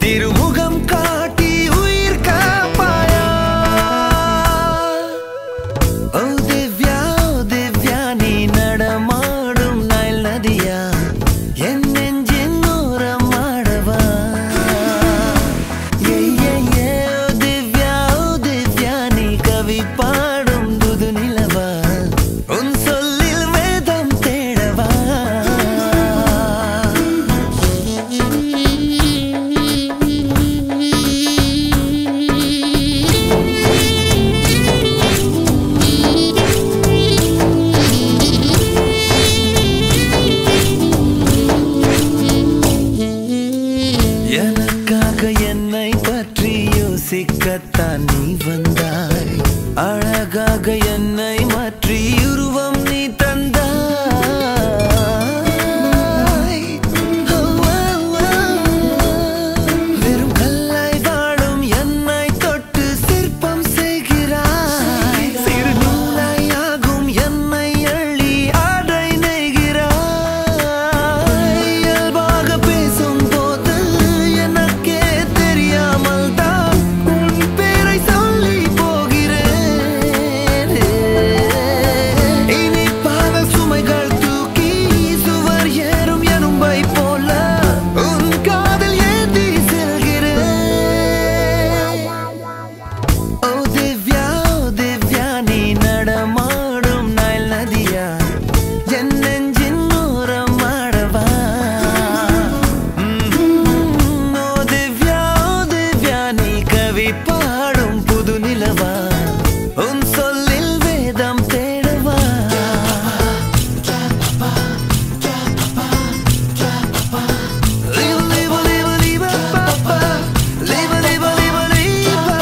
திருமுகம் காட்டி உயிர் காப்பாயா ஓ திவ்யா ஓ திவ்யா நீ நடமாடும் நைல் நதியா என் நெஞ்சின் ஓரம் ஆடவா ஏ, ஏ, ஏ, ஓ திவ்யா ஓ திவ்யா நீ கவி பாடும் புது நிலவா உன் சொல்லில் வேதம் தேடவா எனக்காக என்னை பற்றி யோசிக்கத்தான் நீ வந்தாய் அழகாக என்னை மாற்றி உருவம் நீ தந்தாய் ஓ, ஓ, ஓ. வெறும் கல்லாய் வாழும் என்னை தொட்டு சிற்பம் செய்கிறாய் சிறு நூலாயாகும் என்னை அள்ளி ஆடை நெய்கிறாய் இயல்பாக பேசும் போது எனக்கே தெரியாமல் தான் உன் பேரை சொல்லி போகிறேன் இனிப்பான சுமைகள் தூக்கி சுவர் ஏறும் எறும்பை போல உன் காதல் ஏந்தி செல்கிறேன் ஓ திவ்யா ஓ திவ்யா நீ நடமாடும் நைல் நதியா என் நெஞ்சின் ஓரம் ஆடவா ம்ம். ஓ திவ்யா ஓ திவ்யா நீ கவி பாடும் புது நிலவா உன் சொல்லில் வேதம் தேடவா Liba, liba, liba, liba, ba, ba. Liba, liba, liba, liba.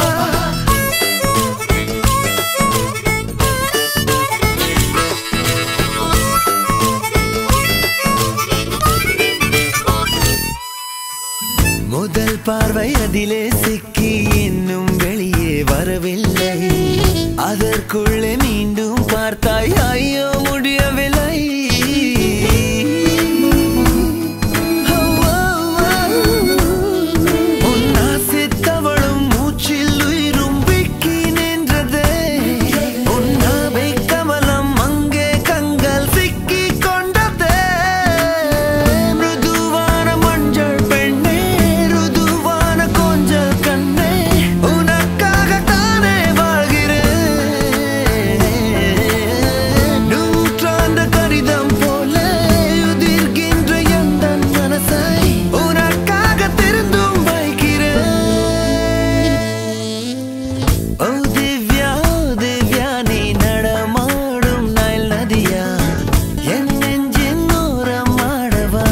முதல் பார்வை அதிலே சிக்கி இன்னும் வெளியே வரவில்லை அதற்குள்ளே மீண்டும் பார்த்தாய் ஐயோ முடியவில்லை ஓ, ஓ, ஓ. உன் ஆசைத்தவளும் மூச்சில் உயிரும் விக்கி நின்றதே உன் நாவை கமலம் அங்கே கண்கள் சிக்கி கொண்டதே மிருதுவான மஞ்சள் பெண்ணே ருதுவான கொஞ்சல் கண்ணே உனக்காக தானே வாழ்கிறேன் நூற்றாண்டு கடிதம் போல உதிர்கின்ற எந்த மனசை உனக்காக திருந்தும் வைக்கிறேன் ஓ திவ்யா ஓ திவ்யா நீ நடமாடும் நைல் நதியா என் நெஞ்சின் ஓரம் ஆடவா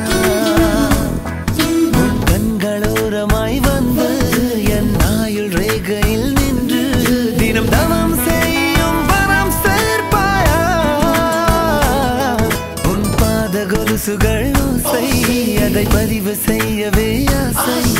உன் கண்களோரமாய் வந்து என் ஆயுள் ரேகையில் நின்று தினம் தவம் செய்யும் வரம் சேர்ப்பாயா உன் பாத கொலுசுகள் ஓசை அதை பதிவு செய்யவே ஆசை